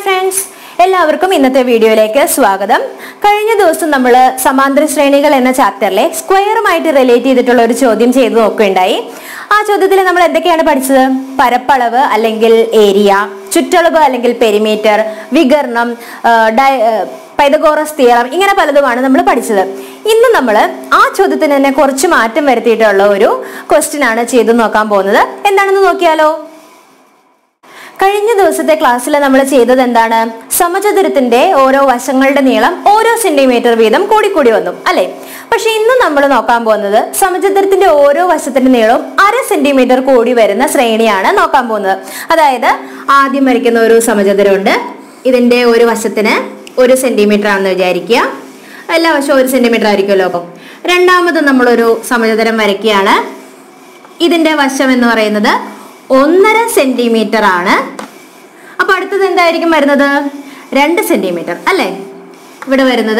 friends എല്ലാവർക്കും ഇന്നത്തെ വീഡിയോയിലേക്ക് സ്വാഗതം കഴിഞ്ഞ ദിവസം നമ്മൾ സമാന്തര ശ്രേണികൾ എന്ന ചാപ്റ്ററിലെ സ്ക്വയറുമായിട്ട് റിലേറ്റ് ചെയ്തിട്ടുള്ള ഒരു ചോദ്യം ചെയ്തു നോക്കുകയുണ്ടായി ആ ചോദ്യത്തിൽ നമ്മൾ എന്തൊക്കെയാണ് പഠിച്ചത് പരപ്പളവ് അല്ലെങ്കിൽ ഏരിയ ചുറ്റളവ് അല്ലെങ്കിൽ പെരിമീറ്റർ വികരണം ആ, ഡയ- ആ, പൈതഗോറസ് തിയറം ഇങ്ങനെ പലതുമാണ് നമ്മൾ പഠിച്ചത് ഇന്ന് നമ്മൾ ആ ചോദ്യത്തിന് തന്നെ കുറച്ച് മാറ്റം വരുത്തിയിട്ടുള്ള ഒരു ക്വസ്റ്റ്യൻ ആണ് ചെയ്തു നോക്കാൻ പോകുന്നത് എന്താണെന്ന് നോക്കിയാലോ കഴിഞ്ഞ ദിവസത്തെ ക്ലാസ്സിൽ നമ്മൾ ചെയ്തത് എന്താണ് സമചതുരത്തിന്റെ ഓരോ വശങ്ങളുടെ നീളം ഓരോ സെന്റിമീറ്റർ വീതം കൂടിക്കൂടി വന്നു അല്ലെ പക്ഷെ ഇന്ന് നമ്മൾ നോക്കാൻ പോകുന്നത് സമചതുരത്തിന്റെ ഓരോ വശത്തിന്റെ നീളവും അര സെന്റിമീറ്റർ കൂടി വരുന്ന ശ്രേണിയാണ് നോക്കാൻ പോകുന്നത് അതായത് ആദ്യം വരയ്ക്കുന്ന ഒരു സമചതുരമുണ്ട് ഇതിന്റെ ഒരു വശത്തിന് ഒരു സെന്റിമീറ്റർ ആണെന്ന് വിചാരിക്കുക എല്ലാ വശവും ഒരു സെന്റിമീറ്റർ ആയിരിക്കുമല്ലോ അപ്പം രണ്ടാമത് നമ്മളൊരു സമചതുരം വരയ്ക്കുകയാണ് ഇതിന്റെ വശം എന്ന് പറയുന്നത് ഒന്നര സെന്റിമീറ്റർ ആണ് അപ്പൊ അടുത്തത് എന്തായിരിക്കും വരുന്നത് രണ്ട് സെന്റിമീറ്റർ അല്ലേ ഇവിടെ വരുന്നത്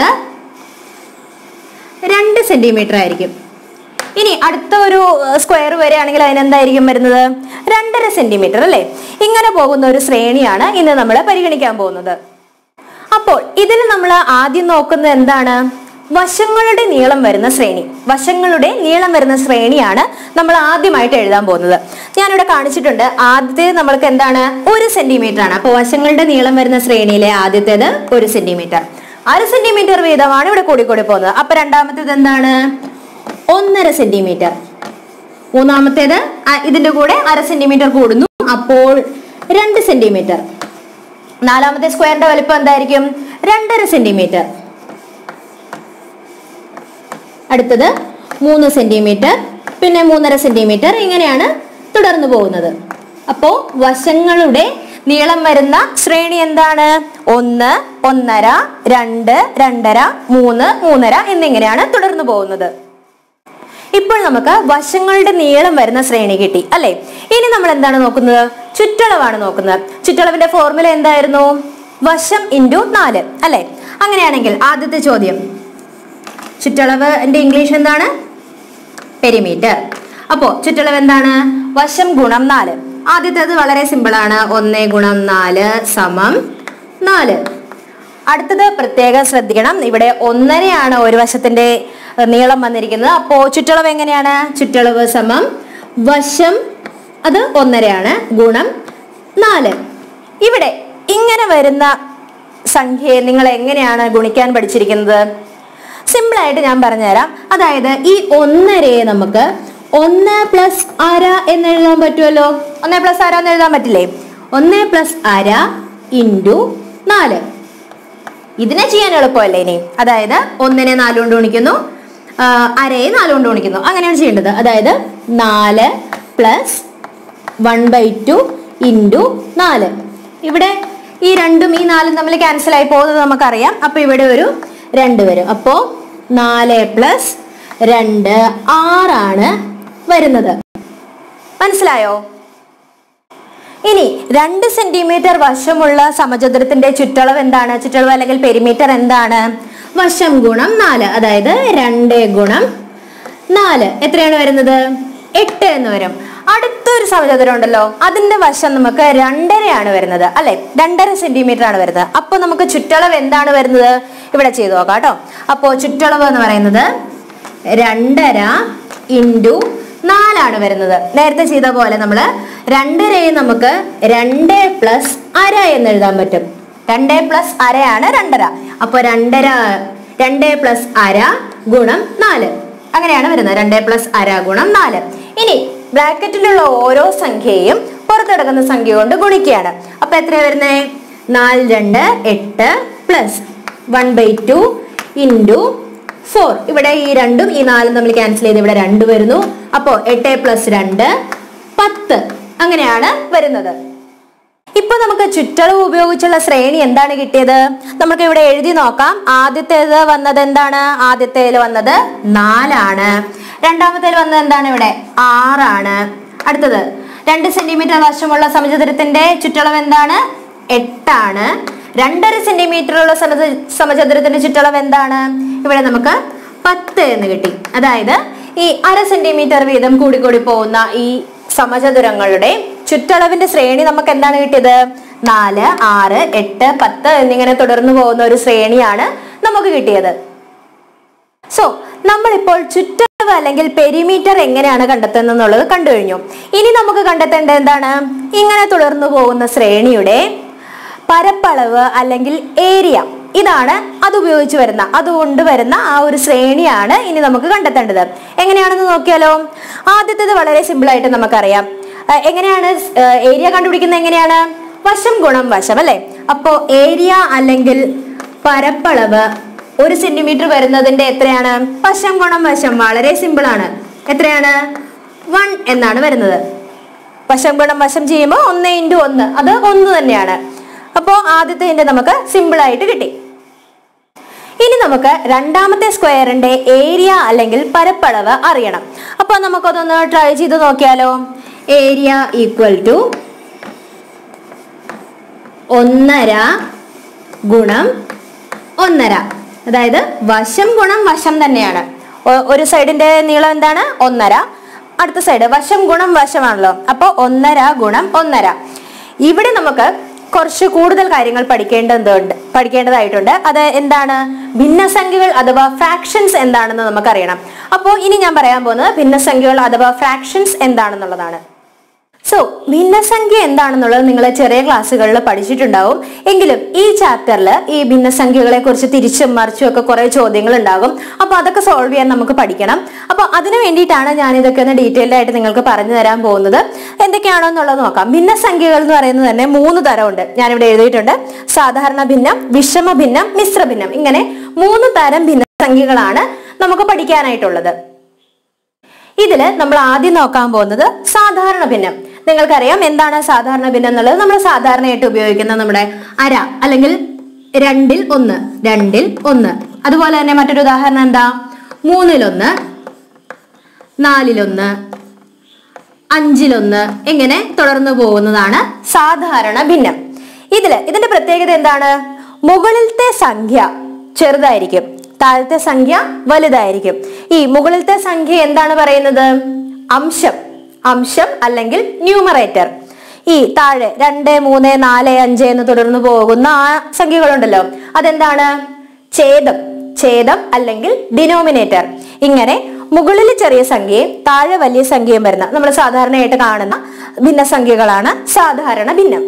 രണ്ട് സെന്റിമീറ്റർ ആയിരിക്കും ഇനി അടുത്ത ഒരു സ്ക്വയർ വരികയാണെങ്കിൽ അതിനെന്തായിരിക്കും വരുന്നത് രണ്ടര സെന്റിമീറ്റർ അല്ലേ ഇങ്ങനെ പോകുന്ന ഒരു ശ്രേണിയാണ് ഇന്ന് നമ്മൾ പരിഗണിക്കാൻ പോകുന്നത് അപ്പോൾ ഇതിൽ നമ്മൾ ആദ്യം നോക്കുന്നത് എന്താണ് വശങ്ങളുടെ നീളം വരുന്ന ശ്രേണി വശങ്ങളുടെ നീളം വരുന്ന ശ്രേണിയാണ് നമ്മൾ ആദ്യമായിട്ട് എഴുതാൻ പോകുന്നത് ഞാനിവിടെ കാണിച്ചിട്ടുണ്ട് ആദ്യത്തെ നമ്മൾക്ക് എന്താണ് ഒരു സെന്റിമീറ്റർ ആണ് അപ്പോൾ വശങ്ങളുടെ നീളം വരുന്ന ശ്രേണിയിലെ ആദ്യത്തേത് ഒരു സെന്റിമീറ്റർ അര സെന്റിമീറ്റർ വീതമാണ് ഇവിടെ കൂടിക്കൂടി പോകുന്നത് അപ്പൊ രണ്ടാമത്തേത് എന്താണ് ഒന്നര സെന്റിമീറ്റർ മൂന്നാമത്തേത് ആ- ഇതിന്റെ കൂടെ അര സെന്റിമീറ്റർ കൂടുന്നു അപ്പോൾ രണ്ട് സെന്റിമീറ്റർ നാലാമത്തെ സ്ക്വയറിന്റെ വലിപ്പം എന്തായിരിക്കും രണ്ടര സെന്റിമീറ്റർ അടുത്തത് മൂന്ന് സെന്റിമീറ്റർ പിന്നെ മൂന്നര സെന്റിമീറ്റർ ഇങ്ങനെയാണ് തുടർന്നു പോകുന്നത് അപ്പോ വശങ്ങളുടെ നീളം വരുന്ന ശ്രേണി എന്താണ് ഒന്ന് ഒന്നര രണ്ട് രണ്ടര മൂന്ന് മൂന്നര എന്നിങ്ങനെയാണ് തുടർന്നു പോകുന്നത് ഇപ്പോൾ നമുക്ക് വശങ്ങളുടെ നീളം വരുന്ന ശ്രേണി കിട്ടി അല്ലെ ഇനി നമ്മൾ എന്താണ് നോക്കുന്നത് ചുറ്റളവാണ് നോക്കുന്നത് ചുറ്റളവിന്റെ ഫോർമുല എന്തായിരുന്നു വശം ഇൻറ്റു നാല് അല്ലെ അങ്ങനെയാണെങ്കിൽ ആദ്യത്തെ ചോദ്യം ചുറ്റളവ് എന്റെ ഇംഗ്ലീഷ് എന്താണ് പെരിമീറ്റർ അപ്പോ ചുറ്റളവ് എന്താണ് വശം ഗുണം നാല് ആദ്യത്തേത് വളരെ സിമ്പിൾ ആണ് ഒന്ന് ഗുണം നാല് സമം നാല് അടുത്തത് പ്രത്യേകം ശ്രദ്ധിക്കണം ഇവിടെ ഒന്നരയാണ് ഒരു വശത്തിന്റെ ഏഹ്, നീളം വന്നിരിക്കുന്നത് അപ്പോ ചുറ്റളവ് എങ്ങനെയാണ് ചുറ്റളവ് സമം വശം അത് ഒന്നരയാണ് ഗുണം നാല് ഇവിടെ ഇങ്ങനെ വരുന്ന സംഖ്യയെ നിങ്ങൾ എങ്ങനെയാണ് ഗുണിക്കാൻ പഠിച്ചിരിക്കുന്നത് സിമ്പിൾ ആയിട്ട് ഞാൻ പറഞ്ഞുതരാം അതായത് ഈ ഒന്നരയെ നമുക്ക് ഒന്ന് പ്ലസ് അര എന്ന് എഴുതാൻ പറ്റുമല്ലോ ഒന്ന് പ്ലസ് അര എന്ന് എഴുതാൻ പറ്റില്ലേ ഒന്ന് പ്ലസ് അര ഇൻറ്റു നാല് ഇതിനെ ചെയ്യാൻ എളുപ്പമല്ലേ ഇനി അതായത് ഒന്നിനെ നാല് കൊണ്ട് ഗുണിക്കുന്നു ആ, അരയെ നാല് കൊണ്ട് ഗുണിക്കുന്നു അങ്ങനെയാണ് ചെയ്യേണ്ടത് അതായത് നാല് plus one by two into നാല് ഇവിടെ ഈ രണ്ടും ഈ നാലും തമ്മിൽ ക്യാൻസൽ ആയി പോകുന്നത് നമുക്കറിയാം അപ്പൊ ഇവിടെ ഒരു രണ്ട് വരും അപ്പോ നാല് പ്ലസ് രണ്ട് ആറാണ് വരുന്നത് മനസ്സിലായോ ഇനി രണ്ട് സെന്റിമീറ്റർ വശമുള്ള സമചതുരത്തിന്റെ ചുറ്റളവ് എന്താണ് ചുറ്റളവ് അല്ലെങ്കിൽ പെരിമീറ്റർ എന്താണ് വശം ഗുണം നാല് അതായത് രണ്ട് ഗുണം നാല് എത്രയാണ് വരുന്നത് എട്ട് എന്ന് വരും അടുത്തൊരു സമചതുരം ഉണ്ടല്ലോ അതിന്റെ വശം നമുക്ക് രണ്ടരയാണ് വരുന്നത് അല്ലെ രണ്ടര സെന്റിമീറ്റർ ആണ് വരുന്നത് അപ്പൊ നമുക്ക് ചുറ്റളവ് എന്താണ് വരുന്നത് ഇവിടെ ചെയ്തു നോക്കാം കേട്ടോ അപ്പോ ചുറ്റളവ് എന്ന് പറയുന്നത് രണ്ടര ഇൻറ്റു നാലാണ് വരുന്നത് നേരത്തെ ചെയ്ത പോലെ നമ്മൾ രണ്ടരയെ നമുക്ക് രണ്ട് പ്ലസ് അര എന്ന് എഴുതാൻ പറ്റും രണ്ട് പ്ലസ് അരയാണ് രണ്ടര അപ്പോൾ രണ്ടര രണ്ട് പ്ലസ് അര ഗുണം നാല് അങ്ങനെയാണ് വരുന്നത് രണ്ട് പ്ലസ് അര ഗുണം നാല് ഇനി ബ്രാക്കറ്റിലുള്ള ഓരോ സംഖ്യയും പുറത്തെടുക്കുന്ന സംഖ്യ കൊണ്ട് ഗുണിക്കുകയാണ് അപ്പൊ എത്രയാ വരുന്നത് നാല് രണ്ട് എട്ട് plus one by two into four ഇവിടെ ഈ രണ്ടും ഈ നാലും തമ്മിൽ ക്യാൻസൽ ചെയ്ത് ഇവിടെ രണ്ട് വരുന്നു അപ്പോ എട്ട് പ്ലസ് രണ്ട് പത്ത് അങ്ങനെയാണ് വരുന്നത് ഇപ്പൊ നമുക്ക് ചുറ്റളവ് ഉപയോഗിച്ചുള്ള ശ്രേണി എന്താണ് കിട്ടിയത് നമുക്ക് ഇവിടെ എഴുതി നോക്കാം ആദ്യത്തേത് വന്നത് എന്താണ് ആദ്യത്തേൽ വന്നത് നാലാണ് രണ്ടാമത്തേൽ വന്നത് എന്താണ് ഇവിടെ ആറാണ് അടുത്തത് രണ്ട് സെന്റിമീറ്റർ വശമുള്ള സമചതുരത്തിന്റെ ചുറ്റളവ് എന്താണ് എട്ടാണ് രണ്ടര സെന്റിമീറ്റർ ഉള്ള സമച- സമചതുരത്തിന്റെ ചുറ്റളവ് എന്താണ് ഇവിടെ നമുക്ക് പത്ത് എന്ന് കിട്ടി അതായത് ഈ അര സെന്റിമീറ്റർ വീതം കൂടി കൂടി പോകുന്ന ഈ സമചതുരങ്ങളുടെ ചുറ്റളവിന്റെ ശ്രേണി നമുക്ക് എന്താണ് കിട്ടിയത് നാല് ആറ് എട്ട് പത്ത് എന്നിങ്ങനെ തുടർന്നു പോകുന്ന ഒരു ശ്രേണിയാണ് നമുക്ക് കിട്ടിയത് സോ നമ്മളിപ്പോൾ ചുറ്റളവ് അല്ലെങ്കിൽ പെരിമീറ്റർ എങ്ങനെയാണ് കണ്ടെത്തുന്നത് എന്നുള്ളത് കണ്ടു കഴിഞ്ഞു ഇനി നമുക്ക് കണ്ടെത്തേണ്ടത് എന്താണ് ഇങ്ങനെ തുടർന്നു പോകുന്ന ശ്രേണിയുടെ പരപ്പളവ് അല്ലെങ്കിൽ ഏരിയ ഇതാണ് അത് ഉപയോഗിച്ച് വരുന്ന അതുകൊണ്ട് വരുന്ന ആ ഒരു ശ്രേണിയാണ് ഇനി നമുക്ക് കണ്ടെത്തേണ്ടത് എങ്ങനെയാണെന്ന് നോക്കിയാലോ ആദ്യത്തേത് വളരെ സിമ്പിൾ ആയിട്ട് നമുക്കറിയാം ആ, എങ്ങനെയാണ് ഏരിയ കണ്ടുപിടിക്കുന്നത് എങ്ങനെയാണ് വശം ഗുണം വശം അല്ലെ അപ്പോ ഏരിയ അല്ലെങ്കിൽ പരപ്പളവ് ഒരു സെന്റിമീറ്റർ വരുന്നതിന്റെ എത്രയാണ് വശം ഗുണം വശം വളരെ സിമ്പിൾ ആണ് എത്രയാണ് വൺ എന്നാണ് വരുന്നത് വശം ഗുണം വശം ചെയ്യുമ്പോൾ ഒന്ന് ഇൻറ്റു ഒന്ന് അത് ഒന്ന് തന്നെയാണ് അപ്പോൾ ആദ്യത്തെ നമുക്ക് സിമ്പിൾ ആയിട്ട് കിട്ടി ഇനി നമുക്ക് രണ്ടാമത്തെ സ്ക്വയറിന്റെ ഏരിയ അല്ലെങ്കിൽ പരപ്പളവ് അറിയണം അപ്പൊ നമുക്കതൊന്ന് ട്രൈ ചെയ്ത് നോക്കിയാലോ ഏരിയ ഈക്വൽ ടു ഒന്നര ഗുണം ഒന്നര അതായത് വശം ഗുണം വശം തന്നെയാണ് ഒ- ഒരു സൈഡിന്റെ നീളം എന്താണ് ഒന്നര അടുത്ത സൈഡ് വശം ഗുണം വശമാണല്ലോ അപ്പോൾ ഒന്നര ഗുണം ഒന്നര ഇവിടെ നമുക്ക് കുറച്ച് കൂടുതൽ കാര്യങ്ങൾ പഠിക്കേണ്ടതുണ്ട് പഠിക്കേണ്ടതായിട്ടുണ്ട് അത് എന്താണ് ഭിന്നസംഖ്യകൾ അഥവാ ഫ്രാക്ഷൻസ് എന്താണെന്ന് നമുക്കറിയണം അപ്പോൾ ഇനി ഞാൻ പറയാൻ പോകുന്നത് ഭിന്നസംഖ്യകൾ അഥവാ ഫ്രാക്ഷൻസ് എന്താണെന്നുള്ളതാണ് സോ ഭിന്നസംഖ്യ എന്താണെന്നുള്ളത് നിങ്ങൾ ചെറിയ ക്ലാസ്സുകളിൽ പഠിച്ചിട്ടുണ്ടാവും എങ്കിലും ഈ ചാപ്റ്ററിൽ ഈ ഭിന്നസംഖ്യകളെ കുറിച്ച് തിരിച്ചും മറിച്ചും ഒക്കെ കുറെ ചോദ്യങ്ങൾ ഉണ്ടാകും അപ്പൊ അതൊക്കെ സോൾവ് ചെയ്യാൻ നമുക്ക് പഠിക്കണം അപ്പൊ അതിനു വേണ്ടിയിട്ടാണ് ഞാൻ ഇതൊക്കെ ഒന്ന് ഡീറ്റെയിൽഡ് ആയിട്ട് നിങ്ങൾക്ക് പറഞ്ഞു തരാൻ പോകുന്നത് എന്തൊക്കെയാണോ എന്നുള്ളത് നോക്കാം ഭിന്നസംഖ്യകൾ എന്ന് പറയുന്നത് തന്നെ മൂന്ന് തരമുണ്ട് ഞാനിവിടെ എഴുതിയിട്ടുണ്ട് സാധാരണ ഭിന്നം വിഷമ ഭിന്നം മിശ്ര ഭിന്നം ഇങ്ങനെ മൂന്ന് തരം ഭിന്നസംഖ്യകളാണ് നമുക്ക് പഠിക്കാനായിട്ടുള്ളത് ഇതില് നമ്മൾ ആദ്യം നോക്കാൻ പോകുന്നത് സാധാരണ ഭിന്നം നിങ്ങൾക്കറിയാം എന്താണ് സാധാരണ ഭിന്നം എന്നുള്ളത് നമ്മൾ സാധാരണയായിട്ട് ഉപയോഗിക്കുന്ന നമ്മുടെ അര അല്ലെങ്കിൽ രണ്ടിൽ ഒന്ന് രണ്ടിൽ ഒന്ന് അതുപോലെ തന്നെ മറ്റൊരു ഉദാഹരണം എന്താ മൂന്നിലൊന്ന് നാലിലൊന്ന് അഞ്ചിലൊന്ന് ഇങ്ങനെ തുടർന്നു പോകുന്നതാണ് സാധാരണ ഭിന്നം ഇതില് ഇതിന്റെ പ്രത്യേകത എന്താണ് മുകളിലത്തെ സംഖ്യ ചെറുതായിരിക്കും താഴത്തെ സംഖ്യ വലുതായിരിക്കും ഈ മുകളിലത്തെ സംഖ്യ എന്താണ് പറയുന്നത് അംശം അംശം അല്ലെങ്കിൽ ന്യൂമറേറ്റർ ഈ താഴെ രണ്ട് മൂന്ന് നാല് അഞ്ച് എന്ന് തുടർന്ന് പോകുന്ന ആ സംഖ്യകളുണ്ടല്ലോ അതെന്താണ് ഛേദം ഛേദം അല്ലെങ്കിൽ ഡിനോമിനേറ്റർ ഇങ്ങനെ മുകളിൽ ചെറിയ സംഖ്യയും താഴെ വലിയ സംഖ്യയും വരുന്ന നമ്മൾ സാധാരണയായിട്ട് കാണുന്ന ഭിന്നസംഖ്യകളാണ് സാധാരണ ഭിന്നം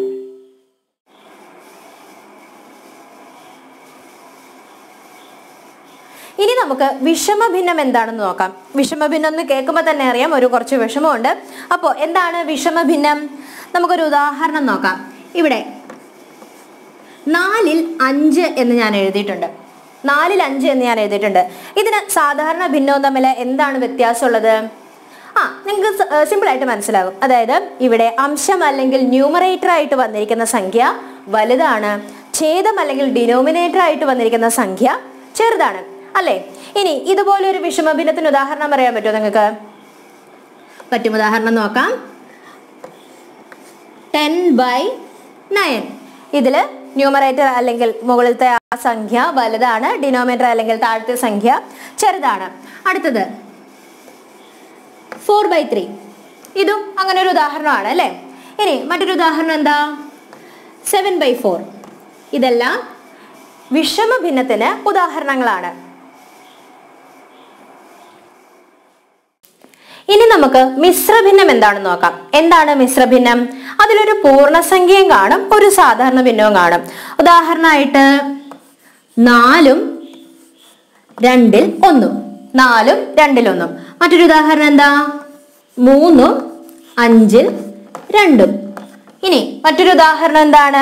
ഇനി നമുക്ക് വിഷമഭിന്നം എന്താണെന്ന് നോക്കാം വിഷമഭിന്നം എന്ന് കേൾക്കുമ്പോൾ തന്നെ അറിയാം ഒരു കുറച്ച് വിഷമമുണ്ട് അപ്പോൾ എന്താണ് വിഷമഭിന്നം നമുക്കൊരു ഉദാഹരണം നോക്കാം ഇവിടെ നാലിൽ അഞ്ച് എന്ന് ഞാൻ എഴുതിയിട്ടുണ്ട് നാലിൽ അഞ്ച് എന്ന് ഞാൻ എഴുതിയിട്ടുണ്ട് ഇതിന് സാധാരണ ഭിന്നവും തമ്മിൽ എന്താണ് വ്യത്യാസമുള്ളത് ആ നിങ്ങൾക്ക് സിമ്പിൾ ആയിട്ട് മനസ്സിലാകും അതായത് ഇവിടെ അംശം അല്ലെങ്കിൽ ന്യൂമറേറ്റർ ആയിട്ട് വന്നിരിക്കുന്ന സംഖ്യ വലുതാണ് ഛേദം അല്ലെങ്കിൽ ഡിനോമിനേറ്റർ ആയിട്ട് വന്നിരിക്കുന്ന സംഖ്യ ചെറുതാണ് അല്ലേ ഇനി ഇതുപോലെ ഒരു വിഷമഭിന്നത്തിന് ഉദാഹരണം പറയാൻ പറ്റുമോ നിങ്ങൾക്ക് പറ്റും ഉദാഹരണം നോക്കാം ടെൻ ബൈ നയൻ ഇതിൽ ന്യൂമറേറ്റർ അല്ലെങ്കിൽ മുകളിലത്തെ ആ സംഖ്യ വലുതാണ് ഡിനോമിനേറ്റർ അല്ലെങ്കിൽ താഴത്തെ സംഖ്യ ചെറുതാണ് അടുത്തത് ഫോർ ബൈ ത്രീ ഇതും അങ്ങനെ ഒരു ഉദാഹരണമാണ് അല്ലേ ഇനി മറ്റൊരു ഉദാഹരണം എന്താ സെവൻ ബൈ ഫോർ ഇതെല്ലാം വിഷമ ഭിന്നത്തിന് ഉദാഹരണങ്ങളാണ് ഇനി നമുക്ക് മിശ്രഭിന്നം എന്താണെന്ന് നോക്കാം എന്താണ് മിശ്രഭിന്നം അതിലൊരു പൂർണ്ണസംഖ്യയും കാണും ഒരു സാധാരണ ഭിന്നവും കാണും ഉദാഹരണമായിട്ട് നാലും രണ്ടിൽ ഒന്നും നാലും രണ്ടിൽ ഒന്നും മറ്റൊരു ഉദാഹരണം എന്താ മൂന്നും അഞ്ചിൽ രണ്ടും ഇനി മറ്റൊരു ഉദാഹരണം എന്താണ്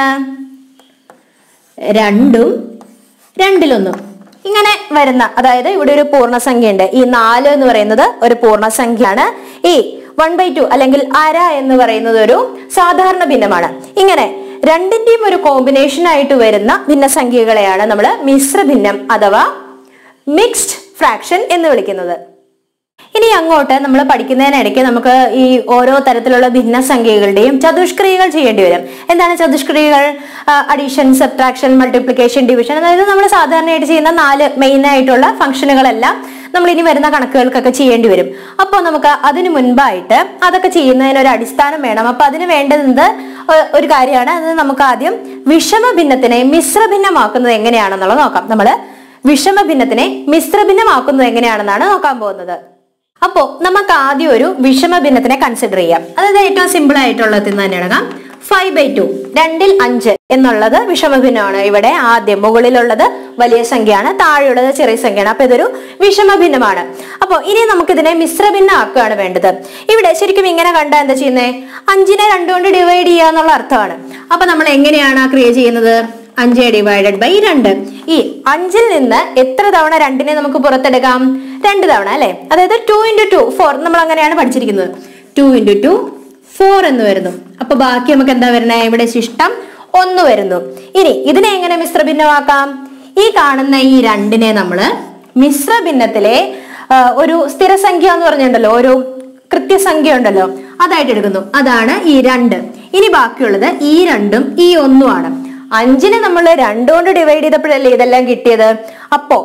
രണ്ടും രണ്ടിലൊന്നും ഇങ്ങനെ വരുന്ന അതായത് ഇവിടെ ഒരു പൂർണ്ണസംഖ്യ ഉണ്ട് ഈ നാല് എന്ന് പറയുന്നത് ഒരു പൂർണ്ണസംഖ്യയാണ് ഈ വൺ ബൈ ടു അല്ലെങ്കിൽ അര എന്ന് പറയുന്നത് ഒരു സാധാരണ ഭിന്നമാണ് ഇങ്ങനെ രണ്ടിന്റെയും ഒരു കോമ്പിനേഷൻ ആയിട്ട് വരുന്ന ഭിന്നസംഖ്യകളെയാണ് നമ്മൾ മിശ്ര ഭിന്നം അഥവാ മിക്സ്ഡ് ഫ്രാക്ഷൻ എന്ന് വിളിക്കുന്നത് ഇനി അങ്ങോട്ട് നമ്മൾ പഠിക്കുന്നതിനിടയ്ക്ക് നമുക്ക് ഈ ഓരോ തരത്തിലുള്ള ഭിന്നസംഖ്യകളുടെയും ചതുഷ്ക്രിയകൾ ചെയ്യേണ്ടി വരും എന്താണ് ചതുഷ്ക്രിയകൾ അഡീഷൻ സബ്ട്രാക്ഷൻ മൾട്ടിപ്ലിക്കേഷൻ ഡിവിഷൻ അതായത് നമ്മൾ സാധാരണയായിട്ട് ചെയ്യുന്ന നാല് മെയിൻ ആയിട്ടുള്ള ഫംഗ്ഷനുകളെല്ലാം നമ്മൾ ഇനി വരുന്ന കണക്കുകൾക്കൊക്കെ ചെയ്യേണ്ടി വരും അപ്പോൾ നമുക്ക് അതിന് മുൻപായിട്ട് അതൊക്കെ ചെയ്യുന്നതിന് ഒരു അടിസ്ഥാനം വേണം അപ്പൊ അതിന് വേണ്ടത് ഒ- ഒരു കാര്യമാണ് അത് നമുക്ക് ആദ്യം വിഷമ ഭിന്നത്തിനെ മിശ്ര ഭിന്നമാക്കുന്നത് എങ്ങനെയാണെന്നുള്ളത് നോക്കാം നമ്മൾ വിഷമ ഭിന്നത്തിനെ മിശ്ര ഭിന്നമാക്കുന്നത് എങ്ങനെയാണെന്നാണ് നോക്കാൻ പോകുന്നത് അപ്പോ നമുക്ക് ആദ്യം ഒരു വിഷമ ഭിന്നത്തിനെ കൺസിഡർ ചെയ്യാം അതായത് ഏറ്റവും സിമ്പിൾ ആയിട്ടുള്ളത് തന്നെ എടുക്കാം ഫൈവ് ബൈ ടു രണ്ടിൽ അഞ്ച് എന്നുള്ളത് വിഷമഭിന്നമാണ് ഇവിടെ ആദ്യം മുകളിലുള്ളത് വലിയ സംഖ്യയാണ് താഴെയുള്ളത് ചെറിയ സംഖ്യയാണ് അപ്പൊ ഇതൊരു വിഷമഭിന്നമാണ് അപ്പോൾ ഇനി നമുക്ക് ഇതിനെ മിശ്രഭിന്ന ആക്കുകയാണ് വേണ്ടത് ഇവിടെ ശരിക്കും ഇങ്ങനെ കണ്ടാൽ എന്താ ചെയ്യുന്നത് അഞ്ചിനെ രണ്ട് കൊണ്ട് ഡിവൈഡ് ചെയ്യുക എന്നുള്ള അർത്ഥമാണ് അപ്പൊ നമ്മൾ എങ്ങനെയാണ് ക്രിയേറ്റ് ചെയ്യുന്നത് അഞ്ച് ഡിവൈഡഡ് ബൈ രണ്ട് ഈ അഞ്ചിൽ നിന്ന് എത്ര തവണ രണ്ടിനെ നമുക്ക് പുറത്തെടുക്കാം രണ്ട് തവണ അല്ലെ അതായത് ടു ഇൻറ്റു ടു ഫോർ നമ്മൾ അങ്ങനെയാണ് പഠിച്ചിരിക്കുന്നത് ടു ഇൻറ്റു ടു ഫോർ എന്ന് വരുന്നു അപ്പൊ ബാക്കി നമുക്ക് എന്താ വരുന്നത് ഇവിടെ ശിഷ്ടം ഒന്ന് വരുന്നു ഇനി ഇതിനെ എങ്ങനെ മിശ്രഭിന്നമാക്കാം ഈ കാണുന്ന ഈ രണ്ടിനെ നമ്മള് മിശ്രഭിന്നത്തിലെ ആ, ഒരു സ്ഥിരസംഖ്യ എന്ന് പറഞ്ഞിട്ടുണ്ടല്ലോ ഒരു കൃത്യസംഖ്യ ഉണ്ടല്ലോ അതായിട്ട് എടുക്കുന്നു അതാണ് ഈ രണ്ട് ഇനി ബാക്കിയുള്ളത് ഈ രണ്ടും ഈ ഒന്നുമാണ് അഞ്ചിനെ നമ്മൾ രണ്ട് കൊണ്ട് ഡിവൈഡ് ചെയ്തപ്പോഴല്ലേ ഇതെല്ലാം കിട്ടിയത് അപ്പോ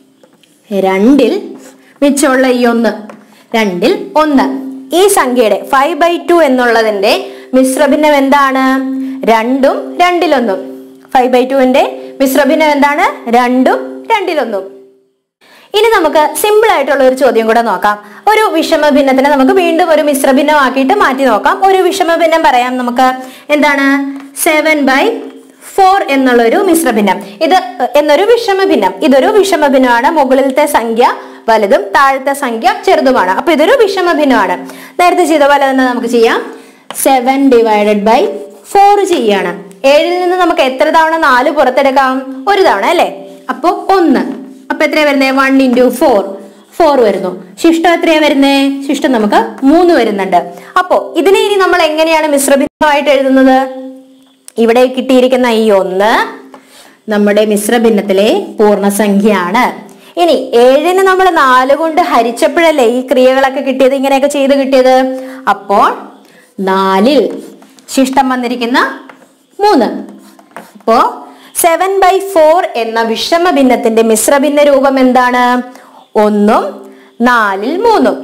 രണ്ടിൽ മിച്ചമുള്ള ഈ ഒന്ന് രണ്ടിൽ ഒന്ന് ഈ സംഖ്യയുടെ ഫൈവ് ബൈ ടു എന്നുള്ളതിന്റെ മിശ്രഭിന്നം എന്താണ് രണ്ടും രണ്ടിലൊന്നും ഫൈവ് ബൈ ടുവിന്റെ മിശ്രഭിന്നം എന്താണ് രണ്ടും രണ്ടിലൊന്നും ഇനി നമുക്ക് സിമ്പിൾ ആയിട്ടുള്ള ഒരു ചോദ്യം കൂടെ നോക്കാം ഒരു വിഷമ ഭിന്നത്തിനെ നമുക്ക് വീണ്ടും ഒരു മിശ്രഭിന്നമാക്കിയിട്ട് മാറ്റി നോക്കാം ഒരു വിഷമ ഭിന്നം പറയാം നമുക്ക് എന്താണ് സെവൻ ബൈ ഫോർ എന്നുള്ളൊരു മിശ്രഭിന്നം ഇത് എന്നൊരു വിഷമ ഭിന്നം ഇതൊരു വിഷമ ഭിന്നമാണ് മുകളിലത്തെ സംഖ്യ വലുതും താഴത്തെ സംഖ്യ ചെറുതുമാണ് അപ്പൊ ഇതൊരു വിഷമ ഭിന്നമാണ് നേരത്തെ ചെയ്ത പോലെ തന്നെ നമുക്ക് ചെയ്യാം സെവൻ ഡിവൈഡഡ് ബൈ ഫോർ ചെയ്യാണ് ഏഴിൽ നിന്ന് നമുക്ക് എത്ര തവണ നാല് പുറത്തെടുക്കാം ഒരു തവണ അല്ലേ അപ്പൊ ഒന്ന് അപ്പൊ എത്രയാ വരുന്നത് വൺ ഇൻറ്റു ഫോർ ഫോർ വരുന്നു ശിഷ്ടം എത്രയാ വരുന്നേ ശിഷ്ടം നമുക്ക് മൂന്ന് വരുന്നുണ്ട് അപ്പോ ഇതിനെ ഇനി നമ്മൾ എങ്ങനെയാണ് മിശ്രഭിന്നമായിട്ട് എഴുതുന്നത് ഇവിടെ കിട്ടിയിരിക്കുന്ന ഈ ഒന്ന് നമ്മുടെ മിശ്രഭിന്നത്തിലെ പൂർണ്ണസംഖ്യയാണ് ഇനി ഏഴിന് നമ്മൾ നാല് കൊണ്ട് ഹരിച്ചപ്പോഴല്ലേ ഈ ക്രിയകളൊക്കെ കിട്ടിയത് ഇങ്ങനെയൊക്കെ ചെയ്ത് കിട്ടിയത് അപ്പോൾ നാലിൽ ശിഷ്ടം വന്നിരിക്കുന്ന മൂന്ന് അപ്പോ സെവൻ ബൈ ഫോർ എന്ന വിഷമ ഭിന്നത്തിന്റെ മിശ്രഭിന്ന രൂപം എന്താണ് ഒന്നും നാലിൽ മൂന്നും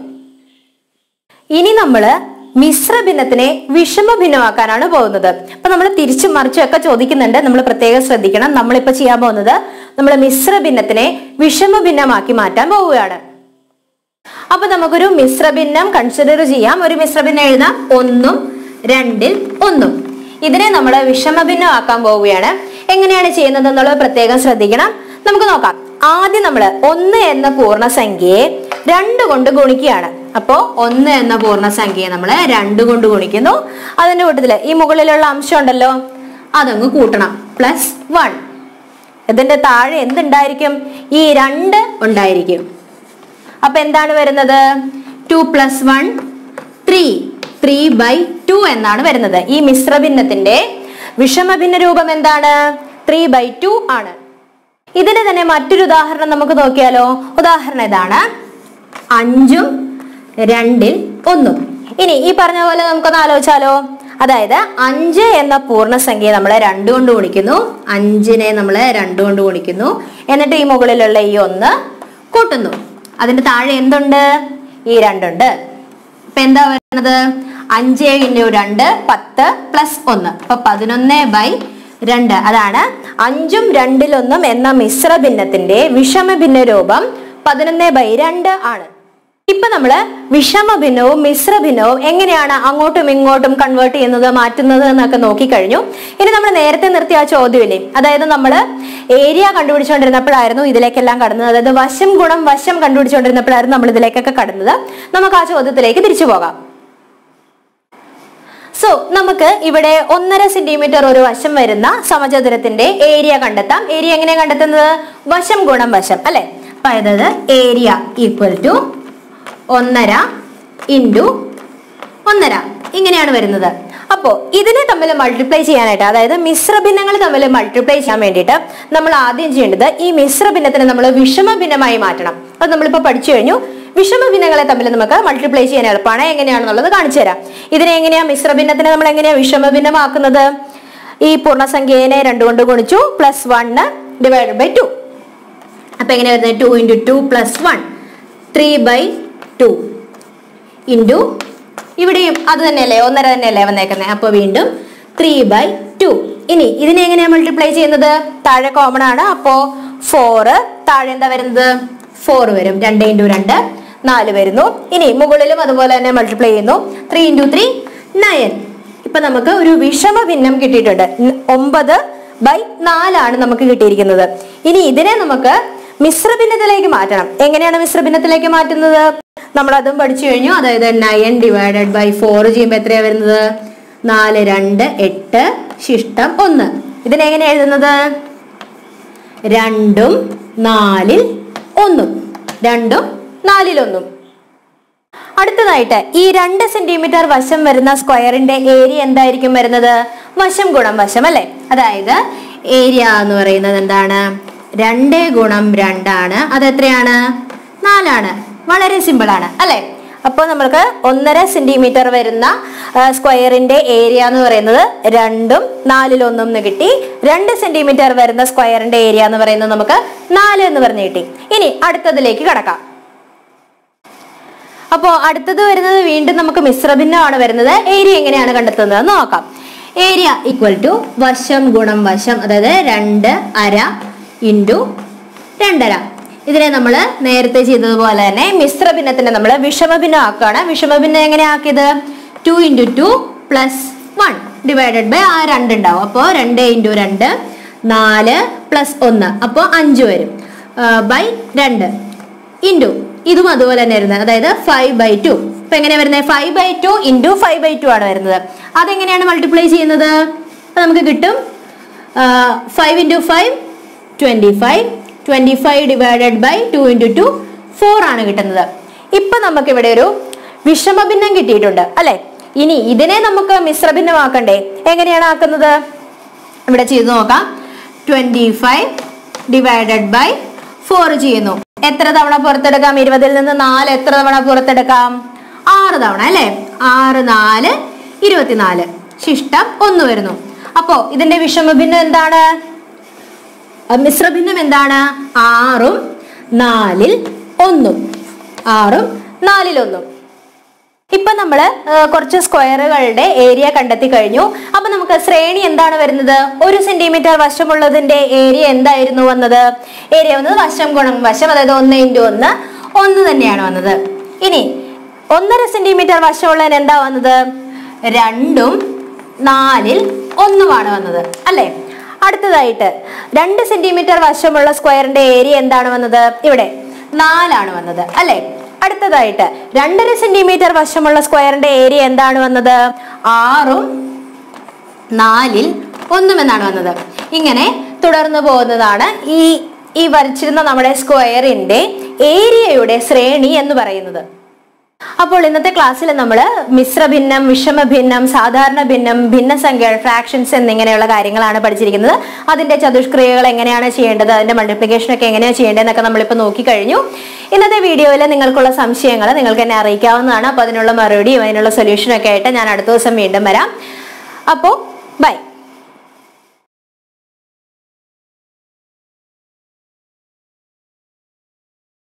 ഇനി നമ്മള് മിശ്ര ഭിന്നത്തിനെ വിഷമ ഭിന്നമാക്കാനാണ് പോകുന്നത് അപ്പൊ നമ്മൾ തിരിച്ചും മറിച്ചും ഒക്കെ ചോദിക്കുന്നുണ്ട് നമ്മൾ പ്രത്യേകം ശ്രദ്ധിക്കണം നമ്മളിപ്പോ ചെയ്യാൻ പോകുന്നത് നമ്മൾ മിശ്ര ഭിന്നത്തിനെ വിഷമ ഭിന്നമാക്കി മാറ്റാൻ പോവുകയാണ് അപ്പൊ നമുക്കൊരു മിശ്ര ഭിന്നം കൺസിഡർ ചെയ്യാം ഒരു മിശ്ര ഭിന്നം എഴുതാം ഒന്നും രണ്ടിൽ ഒന്നും ഇതിനെ നമ്മൾ വിഷമഭിന്നമാക്കാൻ പോവുകയാണ് എങ്ങനെയാണ് ചെയ്യുന്നത് എന്നുള്ളത് പ്രത്യേകം ശ്രദ്ധിക്കണം നമുക്ക് നോക്കാം ആദ്യം നമ്മൾ ഒന്ന് എന്ന പൂർണ്ണസംഖ്യയെ രണ്ട് കൊണ്ട് ഗുണിക്കുകയാണ് അപ്പോ ഒന്ന് എന്ന പൂർണ്ണസംഖ്യയെ നമ്മൾ രണ്ട് കൊണ്ട് ഗുണിക്കുന്നു അതിന്റെ കൂട്ടത്തില് ഈ മുകളിലുള്ള അംശം ഉണ്ടല്ലോ അതങ്ങ് കൂട്ടണം പ്ലസ് വൺ ഇതിന്റെ താഴെ എന്തുണ്ടായിരിക്കും ഈ രണ്ട് ഉണ്ടായിരിക്കും അപ്പൊ എന്താണ് വരുന്നത് two plus one three three by two എന്നാണ് വരുന്നത് ഈ മിശ്രഭിന്നത്തിന്റെ വിഷമഭിന്ന രൂപം എന്താണ് ത്രീ ബൈ ടു ആണ് ഇതിന് തന്നെ മറ്റൊരു ഉദാഹരണം നമുക്ക് നോക്കിയാലോ ഉദാഹരണം ഇതാണ് അഞ്ചും രണ്ടിൽ ഒന്നും ഇനി ഈ പറഞ്ഞ പോലെ നമുക്കൊന്ന് ആലോചിച്ചാലോ അതായത് അഞ്ച് എന്ന പൂർണ്ണസംഖ്യ നമ്മൾ രണ്ട് കൊണ്ട് ഗുണിക്കുന്നു അഞ്ചിനെ നമ്മൾ രണ്ട് കൊണ്ട് ഗുണിക്കുന്നു എന്നിട്ട് ഈ മുകളിലുള്ള ഈ ഒന്ന് കൂട്ടുന്നു അതിന്റെ താഴെ എന്തുണ്ട് ഈ രണ്ടുണ്ട് ഇപ്പൊ എന്താ വരുന്നത് അഞ്ച് ഇൻറ്റു രണ്ട് പത്ത് പ്ലസ് ഒന്ന് അപ്പൊ പതിനൊന്ന് ബൈ രണ്ട് അതാണ് അഞ്ചും രണ്ടിലൊന്നും എന്ന മിശ്ര ഭിന്നത്തിന്റെ വിഷമ ഭിന്ന രൂപം പതിനൊന്ന് ബൈ രണ്ട് ആണ് ഇപ്പൊ നമ്മള് വിഷമ ഭിന്നവും മിശ്ര ഭിന്നവും എങ്ങനെയാണ് അങ്ങോട്ടും ഇങ്ങോട്ടും കൺവേർട്ട് ചെയ്യുന്നത് മാറ്റുന്നത് എന്നൊക്കെ നോക്കിക്കഴിഞ്ഞു ഇനി നമ്മൾ നേരത്തെ നിർത്തിയ ആ ചോദ്യമില്ലേ അതായത് നമ്മൾ ഏരിയ കണ്ടുപിടിച്ചുകൊണ്ടിരുന്നപ്പോഴായിരുന്നു ഇതിലേക്കെല്ലാം കടന്നത് അതായത് വശം ഗുണം വശം കണ്ടുപിടിച്ചുകൊണ്ടിരുന്നപ്പോഴായിരുന്നു നമ്മൾ ഇതിലേക്കൊക്കെ കടന്നത് നമുക്ക് ആ ചോദ്യത്തിലേക്ക് തിരിച്ചു പോകാം സോ നമുക്ക് ഇവിടെ ഒന്നര സെന്റിമീറ്റർ ഒരു വശം വരുന്ന സമചതുരത്തിന്റെ ഏരിയ കണ്ടെത്താം ഏരിയ എങ്ങനെയാ കണ്ടെത്തുന്നത് വശം ഗുണം വശം അല്ലെ അപ്പൊ അതായത് ഏരിയ ഈക്വൽ ടു ഒന്നര ഇൻറ്റു ഒന്നര ഇങ്ങനെയാണ് വരുന്നത് അപ്പോ ഇതിനെ തമ്മിൽ മൾട്ടിപ്ലൈ ചെയ്യാനായിട്ട് അതായത് മിശ്രഭിന്നങ്ങൾ തമ്മിൽ മൾട്ടിപ്ലൈ ചെയ്യാൻ വേണ്ടിയിട്ട് നമ്മൾ ആദ്യം ചെയ്യേണ്ടത് ഈ മിശ്രഭിന്നത്തിനെ നമ്മൾ വിഷമഭിന്നമായി മാറ്റണം അത് നമ്മളിപ്പോ പഠിച്ചു കഴിഞ്ഞു വിഷമഭിന്നങ്ങളെ തമ്മിൽ നമുക്ക് മൾട്ടിപ്ലൈ ചെയ്യാൻ എളുപ്പമാണ് എങ്ങനെയാണെന്നുള്ളത് കാണിച്ചു തരാം ഇതിനെ എങ്ങനെയാ മിശ്രഭിന്നത്തിനെ നമ്മൾ എങ്ങനെയാ വിഷമഭിന്നമാക്കുന്നത് ഈ പൂർണ്ണസംഖ്യനെ രണ്ട് കൊണ്ട് ഗുണിച്ചു plus one divide by two അപ്പൊ എങ്ങനെ വരുന്നത് two into two plus one three by two into ഇവിടെയും അത് തന്നെയല്ലേ ഒന്നര തന്നെയല്ലേ വന്നേക്കുന്നത് അപ്പോൾ വീണ്ടും ത്രീ ബൈ ടു ഇനി ഇതിനെ എങ്ങനെയാണ് മൾട്ടിപ്ലൈ ചെയ്യുന്നത് താഴെ കോമൺ ആണ് അപ്പോൾ ഫോറ് താഴെ എന്താ വരുന്നത് ഫോർ വരും രണ്ട് ഇൻറ്റു രണ്ട് നാല് വരുന്നു ഇനി മുകളിലും അതുപോലെ തന്നെ മൾട്ടിപ്ലൈ ചെയ്യുന്നു ത്രീ ഇൻറ്റു ത്രീ നയൻ ഇപ്പൊ നമുക്ക് ഒരു വിഷമ ഭിന്നം കിട്ടിയിട്ടുണ്ട് ന- ഒമ്പത് ബൈ നാലാണ് നമുക്ക് കിട്ടിയിരിക്കുന്നത് ഇനി ഇതിനെ നമുക്ക് മിശ്രഭിന്നത്തിലേക്ക് മാറ്റണം എങ്ങനെയാണ് മിശ്രഭിന്നത്തിലേക്ക് മാറ്റുന്നത് നമ്മൾ അതും പഠിച്ചു കഴിഞ്ഞു അതായത് നയൻ ഡിവൈഡഡ് ബൈ ഫോർ ചെയ്യുമ്പോൾ എത്രയാ വരുന്നത് നാല് രണ്ട് എട്ട് ശിഷ്ടം ഒന്ന് ഇതിനെങ്ങനെ എഴുതുന്നത് രണ്ടും നാലിൽ ഒന്നും രണ്ടും നാലിലൊന്നും അടുത്തതായിട്ട് ഈ രണ്ട് സെന്റിമീറ്റർ വശം വരുന്ന സ്ക്വയറിന്റെ ഏരിയ എന്തായിരിക്കും വരുന്നത് വശം ഗുണം വശം അല്ലെ അതായത് ഏരിയ എന്ന് പറയുന്നത് എന്താണ് രണ്ട് ഗുണം രണ്ടാണ് അത് എത്രയാണ് നാലാണ് വളരെ സിമ്പിൾ ആണ് അല്ലെ അപ്പോൾ നമ്മൾക്ക് ഒന്നര സെന്റിമീറ്റർ വരുന്ന ആ, സ്ക്വയറിന്റെ ഏരിയ എന്ന് പറയുന്നത് രണ്ടും നാലിലൊന്നും എന്ന് കിട്ടി രണ്ട് സെന്റിമീറ്റർ വരുന്ന സ്ക്വയറിന്റെ ഏരിയ എന്ന് പറയുന്നത് നമുക്ക് നാല് എന്ന് പറഞ്ഞ് കിട്ടി ഇനി അടുത്തതിലേക്ക് കടക്കാം അപ്പോ അടുത്തത് വരുന്നത് വീണ്ടും നമുക്ക് മിശ്രഭിന്നമാണ് വരുന്നത് ഏരിയ എങ്ങനെയാണ് കണ്ടെത്തുന്നത് എന്ന് നോക്കാം ഏരിയ ഈക്വൽ ടു വശം ഗുണം വശം അതായത് രണ്ട് അര ഇൻറ്റു രണ്ടര ഇതിനെ നമ്മൾ നേരത്തെ ചെയ്തതുപോലെ തന്നെ മിശ്രഭിന്നത്തിനെ നമ്മൾ വിഷമഭിന്നം ആക്കുകയാണ് വിഷമഭിന്നം എങ്ങനെ ആക്കിയത് two into two plus one divided by ആ രണ്ട് ഉണ്ടാവും അപ്പോൾ രണ്ട് ഇൻറ്റു രണ്ട് നാല് പ്ലസ് ഒന്ന് അപ്പോൾ അഞ്ച് വരും ബൈ രണ്ട് ഇൻറ്റു ഇതും അതുപോലെ തന്നെ വരുന്നത് അതായത് ഫൈവ് ബൈ ടു ഇപ്പൊ എങ്ങനെയാ വരുന്നത് five by two into five by two ആണ് വരുന്നത് അതെങ്ങനെയാണ് മൾട്ടിപ്ലൈ ചെയ്യുന്നത് അപ്പൊ നമുക്ക് കിട്ടും five into five twenty five twenty five divided by two into two four ആണ് കിട്ടുന്നത് ഇപ്പൊ നമുക്ക് ഇവിടെ ഒരു വിഷമഭിന്നം കിട്ടിയിട്ടുണ്ട് അല്ലെ ഇനി ഇതിനെ നമുക്ക് മിശ്രഭിന്നമാക്കണ്ടേ എങ്ങനെയാണ് ആക്കുന്നത് ഇവിടെ ചെയ്തു നോക്കാം twenty five divided by four ചെയ്യുന്നു എത്ര തവണ പുറത്തെടുക്കാം ഇരുപതിൽ നിന്ന് നാല് എത്ര തവണ പുറത്തെടുക്കാം ആറ് തവണ അല്ലേ ആറ് നാല് ഇരുപത്തിനാല് ശിഷ്ടം ഒന്ന് വരുന്നു അപ്പോ ഇതിന്റെ വിഷമഭിന്നം എന്താണ് അഹ് മിശ്രഭിന്നം എന്താണ് ആറും നാലിൽ ഒന്നും ആറും നാലിൽ ഒന്നും ഇപ്പൊ നമ്മള് ആ, കുറച്ച് സ്ക്വയറുകളുടെ ഏരിയ കണ്ടെത്തി കഴിഞ്ഞു അപ്പൊ നമുക്ക് ശ്രേണി എന്താണ് വരുന്നത് ഒരു സെന്റിമീറ്റർ വശമുള്ളതിന്റെ ഏരിയ എന്തായിരുന്നു വന്നത് ഏരിയ വന്നത് വശം ഗുണം വശം അതായത് ഒന്ന് ഇൻറ്റു ഒന്ന് ഒന്ന് തന്നെയാണ് വന്നത് ഇനി ഒന്നര സെന്റിമീറ്റർ വശമുള്ളതിന് എന്താ വന്നത് രണ്ടും നാലിൽ ഒന്നുമാണ് വന്നത് അല്ലേ അടുത്തതായിട്ട് രണ്ട് സെന്റിമീറ്റർ വശമുള്ള സ്ക്വയറിന്റെ ഏരിയ എന്താണ് വന്നത് ഇവിടെ നാലാണ് വന്നത് അല്ലേ അടുത്തതായിട്ട് രണ്ടര സെന്റിമീറ്റർ വശമുള്ള സ്ക്വയറിന്റെ ഏരിയ എന്താണ് വന്നത് ആറും നാലിൽ ഒന്നും എന്നാണ് വന്നത് ഇങ്ങനെ തുടർന്നു പോകുന്നതാണ് ഈ ഈ വരച്ചിരുന്ന നമ്മുടെ സ്ക്വയറിന്റെ ഏരിയയുടെ ശ്രേണി എന്ന് പറയുന്നത് അപ്പോൾ ഇന്നത്തെ ക്ലാസ്സിൽ നമ്മൾ മിശ്രഭിന്നം വിഷമഭിന്നം സാധാരണ ഭിന്നം ഭിന്നസംഖ്യ ഫ്രാക്ഷൻസ് എന്നിങ്ങനെയുള്ള കാര്യങ്ങളാണ് പഠിച്ചിരിക്കുന്നത് അതിന്റെ ചതുഷ്ക്രിയകൾ എങ്ങനെയാണ് ചെയ്യേണ്ടത് അതിന്റെ മൾട്ടിപ്ലിക്കേഷൻ ഒക്കെ എങ്ങനെയാണ് ചെയ്യേണ്ടതെന്നൊക്കെ നമ്മളിപ്പോൾ നോക്കിക്കഴിഞ്ഞു ഇന്നത്തെ വീഡിയോയിൽ നിങ്ങൾക്കുള്ള സംശയങ്ങൾ നിങ്ങൾക്ക് എന്നെ അറിയിക്കാവുന്നതാണ് അപ്പോൾ അതിനുള്ള മറുപടിയും അതിനുള്ള സൊല്യൂഷനും ഒക്കെ ആയിട്ട് ഞാൻ അടുത്ത ദിവസം വീണ്ടും വരാം അപ്പോൾ ബൈ